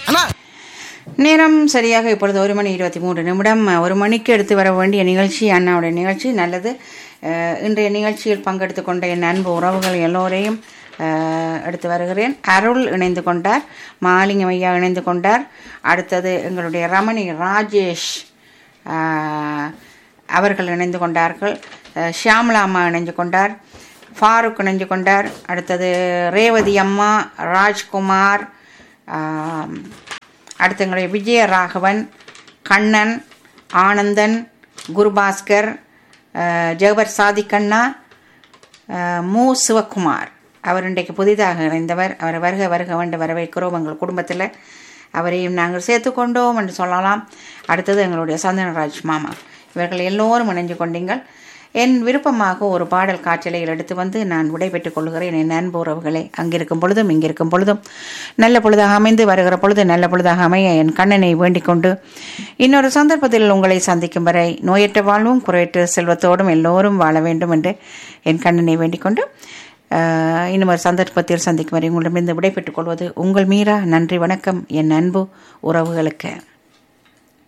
அண்ணா நேரம் சரியாக இப்பொழுது ஒரு மணி இருபத்தி மூன்று நிமிடம் ஒரு மணிக்கு எடுத்து வர வேண்டிய நிகழ்ச்சி அண்ணாவுடைய நிகழ்ச்சி நல்லது அஹ், இன்றைய நிகழ்ச்சியில் பங்கெடுத்து கொண்ட என் அன்பு உறவுகள் எல்லோரையும் அஹ், எடுத்து வருகிறேன் அருள் இணைந்து கொண்டார் மாலிங்கம் ஐயா இணைந்து கொண்டார் அடுத்தது எங்களுடைய ரமணி ராஜேஷ் அஹ், அவர்கள் இணைந்து கொண்டார்கள் அஹ், ஷியாமலா அம்மா இணைந்து கொண்டார் ஃபாரூக் இணைந்து கொண்டார் அடுத்தது ரேவதி அம்மா ராஜ்குமார் ஆம், அடுத்து எங்களுடைய விஜயராகவன் கண்ணன் ஆனந்தன் குருபாஸ்கர் அஹ், ஜெகபர் சாதிக்கண்ணா அஹ், மு சிவகுமார் அவர் இன்றைக்கு புதிதாக இணைந்தவர் அவரை வருக வருக வேண்டு வரவேற்கிறோம் எங்கள் குடும்பத்தில் அவரையும் நாங்கள் சேர்த்துக்கொண்டோம் என்று சொல்லலாம் அடுத்தது எங்களுடைய சந்தனராஜ் மாமா இவர்கள் எல்லோரும் இணைஞ்சு கொண்டீங்கள் என் விருப்பமாக ஒரு பாடல் காற்றலையில் எடுத்து வந்து நான் விடைபெற்றுக் கொள்கிறேன் என் அன்பு உறவுகளை அங்கிருக்கும் பொழுதும் இங்கிருக்கும் பொழுதும் நல்ல பொழுதாக அமைந்து வருகிற பொழுது நல்ல பொழுதாக அமைய என் கண்ணனை வேண்டிக் கொண்டு இன்னொரு சந்தர்ப்பத்தில் உங்களை சந்திக்கும் வரை நோயற்ற வாழ்வும் குறையற்ற செல்வத்தோடும் எல்லோரும் வாழ வேண்டும் என்று என் கண்ணனை வேண்டிக் கொண்டு ஆஹ், இன்னும் ஒரு சந்தர்ப்பத்தில் சந்திக்கும் வரை உங்களிடமிருந்து விடைபெற்றுக் கொள்வது உங்கள் மீரா நன்றி வணக்கம் என் அன்பு உறவுகளுக்கு